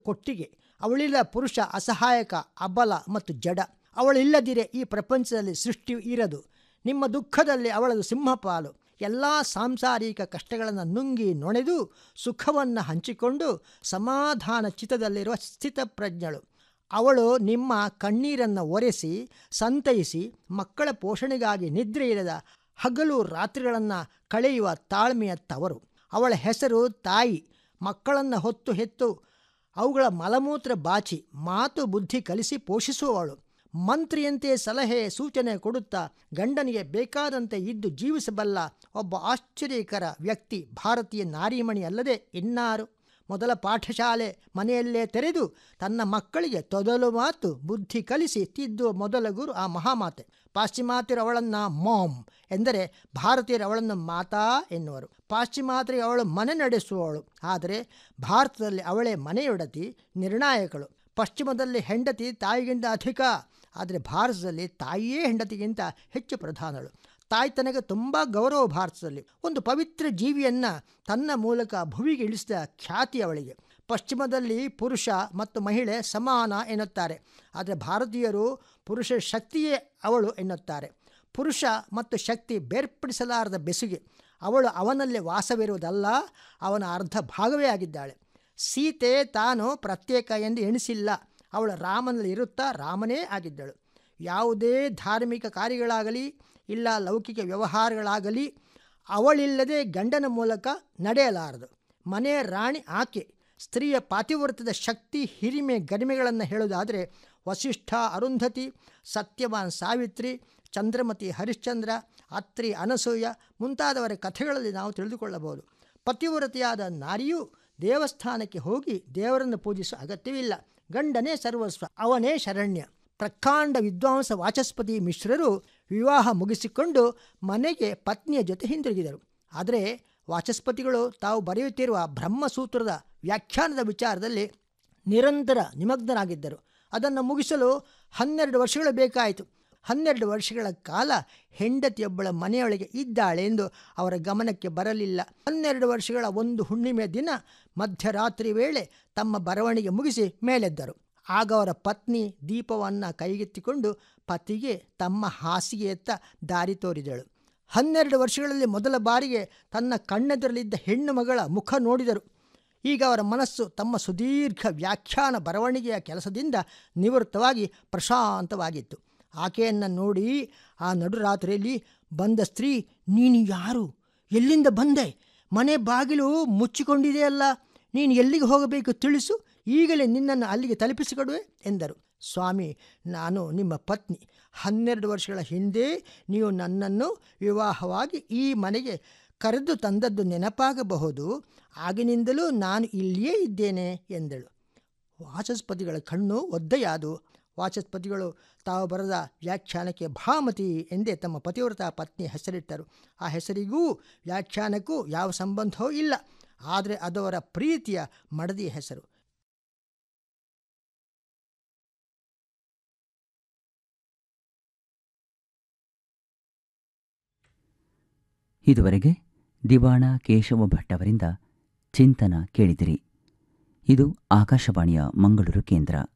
ಕೊಟ್ಟಿಗೆ ಅವಳಿಲ್ಲ ಪುರುಷ ಅಸಹಾಯಕ ಅಬಲ ಮತ್ತು ಜಡ ಅವಳಿಲ್ಲದಿರೆ ಈ ಪ್ರಪಂಚದಲ್ಲಿ ಸೃಷ್ಟಿ ಇರದು ನಿಮ್ಮ ದುಃಖದಲ್ಲಿ ಅವಳದು ಸಿಂಹಪಾಲು ಎಲ್ಲ ಸಾಂಸಾರಿಕ ಕಷ್ಟಗಳನ್ನು ನುಂಗಿ ನೊಣೆದು ಸುಖವನ್ನು ಹಂಚಿಕೊಂಡು ಸಮಾಧಾನ ಚಿತ್ತದಲ್ಲಿರುವ ಸ್ಥಿತಪ್ರಜ್ಞಳು ಅವಳು ನಿಮ್ಮ ಕಣ್ಣೀರನ್ನು ಒರೆಸಿ ಸಂತೈಸಿ ಮಕ್ಕಳ ಪೋಷಣೆಗಾಗಿ ನಿದ್ರೆ ಇರದ ಹಗಲು ರಾತ್ರಿಗಳನ್ನು ಕಳೆಯುವ ತಾಳ್ಮೆಯ ತವರು ಅವಳ ಹೆಸರು ತಾಯಿ ಮಕ್ಕಳನ್ನು ಹೊತ್ತು ಹೆತ್ತು ಅವುಗಳ ಮಲಮೂತ್ರ ಬಾಚಿ ಮಾತು ಬುದ್ಧಿ ಕಲಿಸಿ ಪೋಷಿಸುವವಳು ಮಂತ್ರಿಯಂತೆ ಸಲಹೆ ಸೂಚನೆ ಕೊಡುತ್ತಾ ಗಂಡನಿಗೆ ಬೇಕಾದಂತೆ ಇದ್ದು ಜೀವಿಸಬಲ್ಲ ಒಬ್ಬ ಆಶ್ಚರ್ಯಕರ ವ್ಯಕ್ತಿ ಭಾರತೀಯ ನಾರಿಮಣಿ ಅಲ್ಲದೆ ಇನ್ನಾರು ಮೊದಲ ಪಾಠಶಾಲೆ ಮನೆಯಲ್ಲೇ ತೆರೆದು ತನ್ನ ಮಕ್ಕಳಿಗೆ ತೊದಲು ಮಾತು ಬುದ್ಧಿ ಕಲಿಸಿ ತಿದ್ದುವ ಮೊದಲ ಗುರು ಆ ಮಹಾಮಾತೆ ಪಾಶ್ಚಿಮಾತ್ಯರು ಅವಳನ್ನು ಮಾಮ್ ಎಂದರೆ ಭಾರತೀಯರು ಅವಳನ್ನು ಮಾತಾ ಎನ್ನುವರು ಪಾಶ್ಚಿಮಾತ್ಯರಿಗೆ ಅವಳು ಮನೆ ನಡೆಸುವವಳು ಆದರೆ ಭಾರತದಲ್ಲಿ ಅವಳೇ ಮನೆಯೊಡತಿ ನಿರ್ಣಾಯಕಳು ಪಶ್ಚಿಮದಲ್ಲಿ ಹೆಂಡತಿ ತಾಯಿಗಿಂತ ಅಧಿಕ ಆದರೆ ಭಾರತದಲ್ಲಿ ತಾಯಿಯೇ ಹೆಂಡತಿಗಿಂತ ಹೆಚ್ಚು ಪ್ರಧಾನಳು ತಾಯ್ತನಗೆ ತುಂಬ ಗೌರವ ಭಾರತದಲ್ಲಿ ಒಂದು ಪವಿತ್ರ ಜೀವಿಯನ್ನು ತನ್ನ ಮೂಲಕ ಭುವಿಗೆ ಇಳಿಸಿದ ಖ್ಯಾತಿ ಅವಳಿಗೆ ಪಶ್ಚಿಮದಲ್ಲಿ ಪುರುಷ ಮತ್ತು ಮಹಿಳೆ ಸಮಾನ ಎನ್ನುತ್ತಾರೆ ಆದರೆ ಭಾರತೀಯರು ಪುರುಷ ಶಕ್ತಿಯೇ ಅವಳು ಎನ್ನುತ್ತಾರೆ ಪುರುಷ ಮತ್ತು ಶಕ್ತಿ ಬೇರ್ಪಡಿಸಲಾರದ ಬೆಸುಗೆ ಅವಳು ಅವನಲ್ಲಿ ವಾಸವಿರುವುದಲ್ಲ ಅವನ ಅರ್ಧ ಭಾಗವೇ ಆಗಿದ್ದಾಳೆ ಸೀತೆ ತಾನು ಪ್ರತ್ಯೇಕ ಎಂದು ಎಣಿಸಿಲ್ಲ ಅವಳು ರಾಮನಲ್ಲಿ ಇರುತ್ತಾ ರಾಮನೇ ಆಗಿದ್ದಳು ಯಾವುದೇ ಧಾರ್ಮಿಕ ಕಾರ್ಯಗಳಾಗಲಿ ಇಲ್ಲ ಲೌಕಿಕ ವ್ಯವಹಾರಗಳಾಗಲಿ ಅವಳಿಲ್ಲದೆ ಗಂಡನ ಮೂಲಕ ನಡೆಯಲಾರದು ಮನೆಯ ರಾಣಿ ಆಕೆ ಸ್ತ್ರೀಯ ಪಾತಿವೃತ್ಯದ ಶಕ್ತಿ ಹಿರಿಮೆ ಗರಿಮೆಗಳನ್ನು ಹೇಳುವುದಾದರೆ ವಸಿಷ್ಠ ಅರುಂಧತಿ ಸತ್ಯವಾನ್ ಸಾವಿತ್ರಿ ಚಂದ್ರಮತಿ ಹರಿಶ್ಚಂದ್ರ ಅತ್ರಿ ಅನಸೂಯ ಮುಂತಾದವರ ಕಥೆಗಳಲ್ಲಿ ನಾವು ತಿಳಿದುಕೊಳ್ಳಬಹುದು ಪತಿವ್ರತೆಯಾದ ನಾರಿಯು ದೇವಸ್ಥಾನಕ್ಕೆ ಹೋಗಿ ದೇವರನ್ನು ಪೂಜಿಸುವ ಅಗತ್ಯವಿಲ್ಲ ಗಂಡನೇ ಸರ್ವಸ್ವ ಅವನೇ ಶರಣ್ಯ ಪ್ರಕಾಂಡ ವಿದ್ವಾಂಸ ವಾಚಸ್ಪತಿ ಮಿಶ್ರರು ವಿವಾಹ ಮುಗಿಸಿಕೊಂಡು ಮನೆಗೆ ಪತ್ನಿಯ ಜೊತೆ ಹಿಂದಿರುಗಿದರು ಆದರೆ ವಾಚಸ್ಪತಿಗಳು ತಾವು ಬರೆಯುತ್ತಿರುವ ಬ್ರಹ್ಮಸೂತ್ರದ ವ್ಯಾಖ್ಯಾನದ ವಿಚಾರದಲ್ಲಿ ನಿರಂತರ ನಿಮಗ್ನರಾಗಿದ್ದರು ಅದನ್ನು ಮುಗಿಸಲು ಹನ್ನೆರಡು ವರ್ಷಗಳು ಬೇಕಾಯಿತು ಹನ್ನೆರಡು ವರ್ಷಗಳ ಕಾಲ ಹೆಂಡತಿಯೊಬ್ಬಳ ಮನೆಯೊಳಗೆ ಇದ್ದಾಳೆ ಎಂದು ಅವರ ಗಮನಕ್ಕೆ ಬರಲಿಲ್ಲ ಹನ್ನೆರಡು ವರ್ಷಗಳ ಒಂದು ಹುಣ್ಣಿಮೆ ದಿನ ಮಧ್ಯರಾತ್ರಿ ವೇಳೆ ತಮ್ಮ ಬರವಣಿಗೆ ಮುಗಿಸಿ ಮೇಲೆದ್ದರು ಆಗ ಅವರ ಪತ್ನಿ ದೀಪವನ್ನು ಕೈಗೆತ್ತಿಕೊಂಡು ಪತಿಗೆ ತಮ್ಮ ಹಾಸಿಗೆಯತ್ತ ದಾರಿ ತೋರಿದಳು ಹನ್ನೆರಡು ವರ್ಷಗಳಲ್ಲಿ ಮೊದಲ ಬಾರಿಗೆ ತನ್ನ ಕಣ್ಣೆದುರಲಿದ್ದ ಹೆಣ್ಣು ಮಗಳ ಮುಖ ನೋಡಿದರು ಈಗ ಅವರ ಮನಸ್ಸು ತಮ್ಮ ಸುದೀರ್ಘ ವ್ಯಾಖ್ಯಾನ ಬರವಣಿಗೆಯ ಕೆಲಸದಿಂದ ನಿವೃತ್ತವಾಗಿ ಪ್ರಶಾಂತವಾಗಿತ್ತು ಆಕೆಯನ್ನು ನೋಡಿ ಆ ನಡುರಾತ್ರಿಯಲ್ಲಿ ಬಂದ ಸ್ತ್ರೀ ನೀನು ಯಾರು ಎಲ್ಲಿಂದ ಬಂದೆ ಮನೆ ಬಾಗಿಲು ಮುಚ್ಚಿಕೊಂಡಿದೆಯಲ್ಲ ನೀನು ಎಲ್ಲಿಗೆ ಹೋಗಬೇಕು ತಿಳಿಸು ಈಗಲೇ ನಿನ್ನನ್ನು ಅಲ್ಲಿಗೆ ತಲುಪಿಸಿಕೊಡುವೆ ಎಂದರು ಸ್ವಾಮಿ ನಾನು ನಿಮ್ಮ ಪತ್ನಿ ಹನ್ನೆರಡು ವರ್ಷಗಳ ಹಿಂದೆ ನೀವು ನನ್ನನ್ನು ವಿವಾಹವಾಗಿ ಈ ಮನೆಗೆ ಕರೆದು ತಂದದ್ದು ನೆನಪಾಗಬಹುದು ಆಗಿನಿಂದಲೂ ನಾನು ಇಲ್ಲಿಯೇ ಇದ್ದೇನೆ ಎಂದಳು ವಾಚಸ್ಪತಿಗಳ ಕಣ್ಣು ಒದ್ದೆಯಾದು ವಾಚಸ್ಪತಿಗಳು ತಾವು ಬರೆದ ವ್ಯಾಖ್ಯಾನಕ್ಕೆ ಭಾಮತಿ ಎಂದೇ ತಮ್ಮ ಪತಿವ್ರತ ಪತ್ನಿ ಹೆಸರಿಟ್ಟರು ಆ ಹೆಸರಿಗೂ ವ್ಯಾಖ್ಯಾನಕ್ಕೂ ಯಾವ ಸಂಬಂಧವೂ ಇಲ್ಲ ಆದರೆ ಅದವರ ಪ್ರೀತಿಯ ಮಡದಿಯ ಹೆಸರು ಇದುವರೆಗೆ ದಿವಾಣ ಕೇಶವ ಭಟ್ ಅವರಿಂದ ಚಿಂತನ ಕೇಳಿದಿರಿ ಇದು ಆಕಾಶವಾಣಿಯ ಮಂಗಳೂರು ಕೇಂದ್ರ